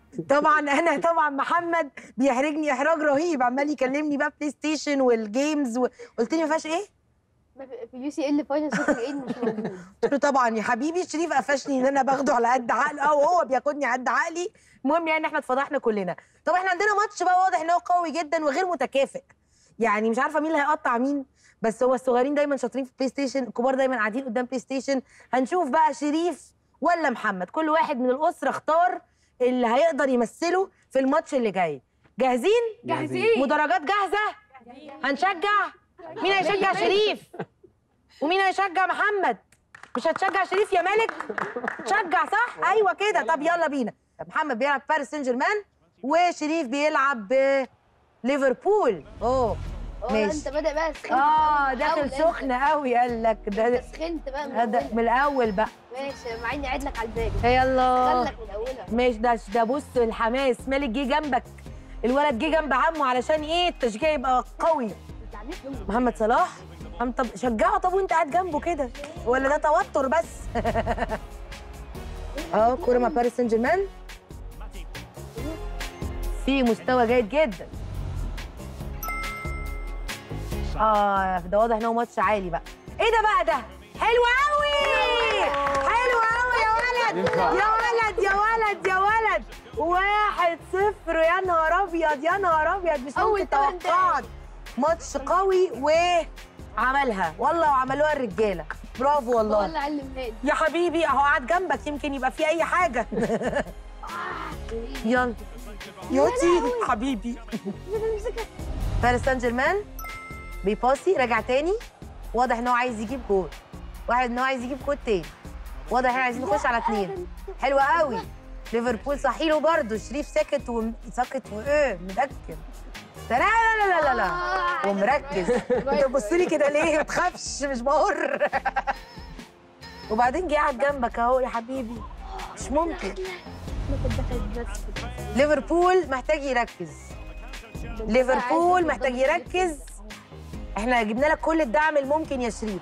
طبعا انا طبعا محمد بيحرجني احراج رهيب عمال يكلمني بقى بلاي ستيشن والجيمز وقلت لي ما فيهاش ايه ما في في يو سي ال فاينل شوتنج ايد مش موجود قلت له طبعا يا حبيبي شريف قفشني ان انا باخده على قد عقلي او هو بياخدني على قد عقلي المهم يعني احنا اتفضحنا كلنا طب احنا عندنا ماتش بقى واضح ان هو قوي جدا وغير متكافئ يعني مش عارفه مين اللي هيقطع مين بس هو الصغيرين دايما شاطرين في البلاي ستيشن الكبار دايما قاعدين قدام بلاي ستيشن هنشوف بقى شريف ولا محمد كل واحد من الاسره اختار اللي هيقدر يمثله في الماتش اللي جاي جاهزين جاهزين مدرجات جاهزه هنشجع مين هيشجع شريف ومين هيشجع محمد مش هتشجع شريف يا مالك شجع صح ايوه كده طب يلا بينا طب محمد بيلعب باريس سان جيرمان وشريف بيلعب ب ليفربول اوه اه لا، ماشي. انت بادئ بقى سخنت اه من داخل الأول سخن قوي قال لك ده سخنت بقى من ده الأول. من الاول بقى ماشي مع اني قاعد لك على الباقي يلا خلك من اولها ماشي ده ده بص الحماس مالك جه جنبك الولد جه جنب عمه علشان ايه التشجيع يبقى قوي انت عميت يوم محمد صلاح محمد طب شجعه طب وانت قاعد جنبه كده ولا ده توتر بس اه كوره مع باريس سان جيرمان في مستوى جيد جدا اه ده واضح ان هو ماتش عالي بقى ايه ده بقى ده حلو قوي حلو قوي يا ولد ينفع. يا ولد يا ولد يا ولد واحد صفر يا نهار ابيض يا نهار ابيض مش أول ممكن تمن توقعت ماتش قوي وعملها والله وعملوها الرجاله برافو والله ولا علم هادي يا حبيبي اهو قاعد جنبك يمكن يبقى في اي حاجه يلا يوتي حبيبي باريس سان جيرمان بيباصي راجع تاني واضح ان هو عايز يجيب جول واحد ان هو عايز يجيب جول تاني واضح احنا عايزين نخش على اتنين حلوة قوي ليفربول صحي له برضه شريف ساكت وساكت وايه مدكن لا لا لا لا لا لا ومركز انت بتبص لي كده ليه ما تخافش مش بقر وبعدين جه قاعد جنبك اهو يا حبيبي مش ممكن ليفربول محتاج يركز ليفربول محتاج يركز احنا جبنا لك كل الدعم الممكن يا شريف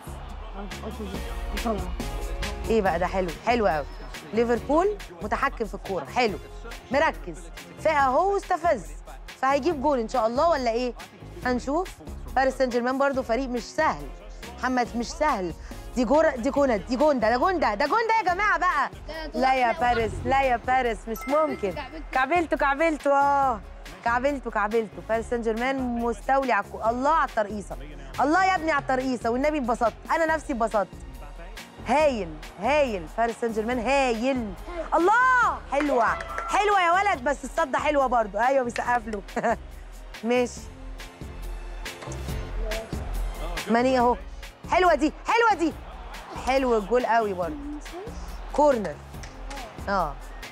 ايه بقى ده حلو حلو قوي ليفربول متحكم في الكوره حلو مركز فاهو استفز فهيجيب جول ان شاء الله ولا ايه هنشوف باريس سان جيرمان برضو فريق مش سهل محمد مش سهل دي جورة دي جونة دي جوندا ده جوندا ده جوندا يا جماعه بقى لا يا باريس لا يا باريس مش ممكن كعبلته كعبلته اه كعبلته كعبلته باريس سان جيرمان مستولي على الكو- الله على الترقيصه الله يا ابني على الترقيصه والنبي اتبسطت انا نفسي اتبسطت هايل هايل باريس سان جيرمان هايل الله حلوه حلوه يا ولد بس الصده حلوه برضو ايوه بيسقف له ماشي ماني اهو حلوه دي حلوه دي حلو الجول قوي برضو كورنر اه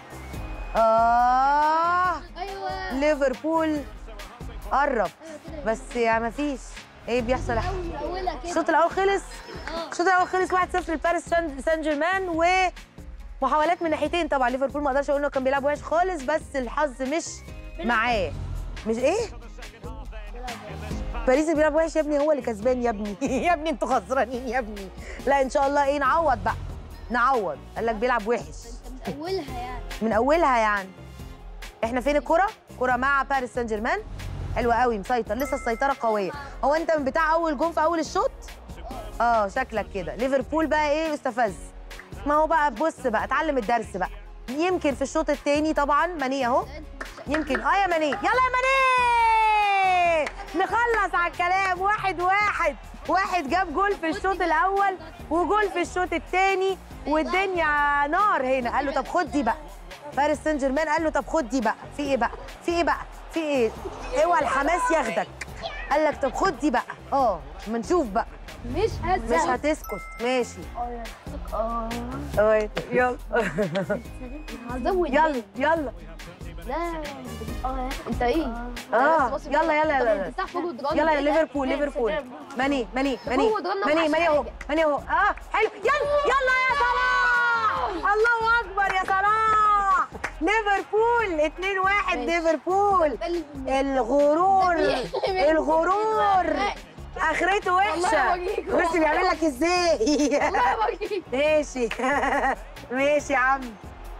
اه ايوه ليفربول قرب بس يا ما فيش ايه بيحصل من اولها كده الشوط الاول خلص اه الشوط الاول خلص 1-0 لباريس سان سان جيرمان ومحاولات من ناحيتين طبعا ليفربول ما اقدرش اقول انه كان بيلعب وحش خالص بس الحظ مش معاه مش ايه باريس اللي بيلعب وحش يا ابني هو اللي كسبان يا ابني يا ابني انتوا خسرانين يا ابني لا ان شاء الله ايه نعوض بقى نعوض قال لك بيلعب وحش انت من اولها يعني من اولها يعني احنا فين الكرة؟ كرة مع باريس سان جيرمان حلوة قوي مسيطر لسه السيطرة قوية هو انت من بتاع اول جون في اول الشوط؟ اه شكلك كده ليفربول بقى ايه استفز ما هو بقى بص بقى اتعلم الدرس بقى يمكن في الشوط الثاني طبعا ماني اهو يمكن اه يا ماني يلا يا ماني نخلص على الكلام واحد واحد واحد جاب جول في الشوط الاول وجول في الشوط الثاني والدنيا نار هنا قال له طب خد دي بقى باريس سان جيرمان قال له طب خد دي بقى في ايه بقى في ايه بقى في ايه اوعى الحماس ياخدك قال لك طب خد دي بقى اه ما نشوف بقى مش هزق مش هتسكت ماشي اه اه يلا هزود يلا يلا لا اه انت ايه اه يلا يلا يلا يلا تفتح فوق ودران يلا يا ليفربول ليفربول ماني ماني ماني هو ضربنا ماني وحش ماني اهو حاجة. ماني اهو اه حلو يلا يلا يا صلاح الله اكبر يا صلاح ليفربول 2 1 ماشي. ليفربول الغرور الغرور اخرته والله وحشه بوريك بس بيعمل لك ازاي والله بوريك ماشي ماشي يا عم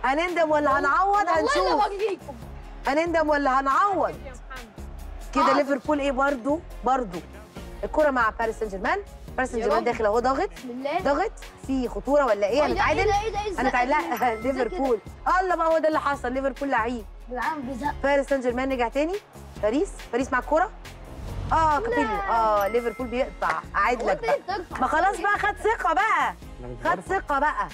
هنندم ولا هنعوض والله لو هنشوف اوريكم هنندم ولا هنعوض كده آه. ليفربول ايه برضو برضو الكرة مع باريس سان جيرمان باريس سان يا جيرمان رب. داخل اهو ضاغط بسم الله ضغط في خطوره ولا ايه إيه ده، هنتعادل ايه ده ايه ده إيه هنتعادل لا الزقة دي؟ ليفربول الله بقى هو ده اللي حصل ليفربول لعيب بالعام بزق باريس سان جيرمان رجع تاني باريس باريس مع الكوره اه كابيلو اه ليفربول بيقطع قاعد هو لك انت بقى ليه بترفع؟ ما خلاص بقى خد ثقه بقى خد ثقه بقى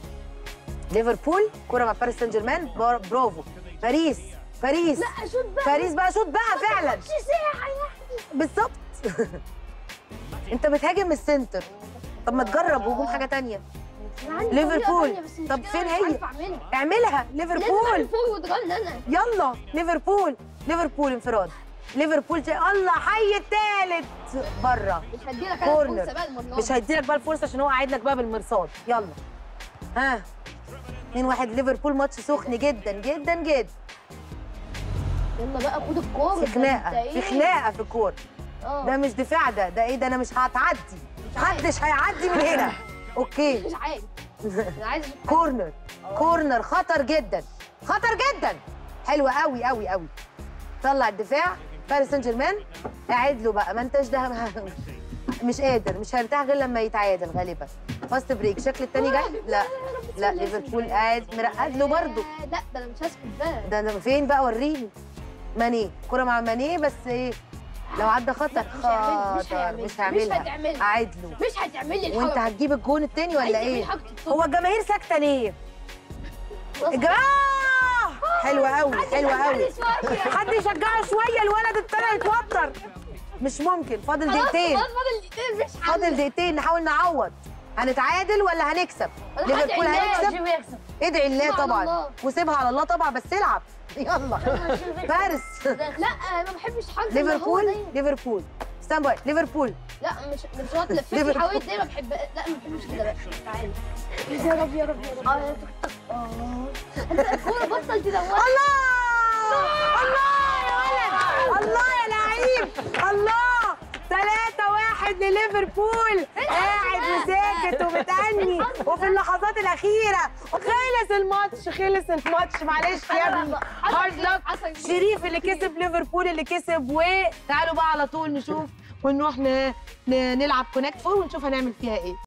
ليفربول كوره مع باريس سان جيرمان بر- برافو باريس باريس لا شوت بقى باريس بقى شوط بقى فعلا مش ساعة يعني بالظبط انت بتهاجم السنتر طب ما تجرب هجوم حاجه تانية أنا عندي ليفربول. طريقة تانية، بس طب المشكلة فين أنا هي؟ مش عارفة أعملها. اعملها لازم ليفربول أعمل فورورد رن انا يلا ليفربول ليفربول انفراد ليفربول جاي الله حي التالت بره مش هديلك انا كورنر. فرصة بقى المرة مش هيديلك بقى الفرصه عشان هو قاعد لك بقى بالمرصاد يلا ها 2 1 ليفربول ماتش سخن جدا جدا جدا يلا بقى خد الكورة في خناقه في خناقه في الكوره ده مش دفاع ده ده ايه ده انا مش هتعدي محدش هيعدي من هنا اوكي مش عارف انا عايز اشوف كورنر كورنر خطر جدا خطر جدا حلوه قوي قوي قوي طلع الدفاع باريس سان جيرمان قاعد له بقى ما انتش ده مش قادر مش هيرتاح غير لما يتعادل غالبا فاست بريك شكل التاني جاي لا لا ليفربول قاعد مرقد له برضه لا ده انا مش هسكت بقى ده انا فين بقى وريني ماني كرة مع ماني بس ايه لو عدى خطر مش هيعمل- مش خطر هيعمل- مش مش هعملها هتعملها. قاعد له مش هتعمل لي وانت الحركة هتجيب الجون التاني ولا عايز ايه تعمل حركة الصوت. هو الجماهير ساكته ليه الجماهير حلوه قوي حلوه قوي حد يشجعه شويه الولد ابتدى يتوتر مش ممكن فاضل خلاص دقيقتين خلاص فاضل دقيقتين مش فاضل دقيقتين نحاول نعوض هنتعادل ولا هنكسب ليفربول هيكسب هيكسب ادعي الله سيبها على طبعا الله. وسيبها على الله طبعا بس العب يلا فارس لا انا ما بحبش حاجه ليفربول ليفربول ستاند باي ليفربول لا مش مش وقت لفيت ليفربول. حاولت دي ما بحب لا ما بحبش كده بقى تعالى يا رب يا رب يا رب اه اه انت الكوره بطل تدور الله الله يا ولد الله يا لعيب الله 3 واحد لليفربول قاعد وساكت ومتأني وفي اللحظات الأخيرة خلص الماتش خلص الماتش معلش يا ابني هارد لك شريف اللي كسب ليفربول اللي كسب وتعالوا بقى على طول نشوف ونروح ن... ن... نلعب كونكت فور ونشوف هنعمل فيها ايه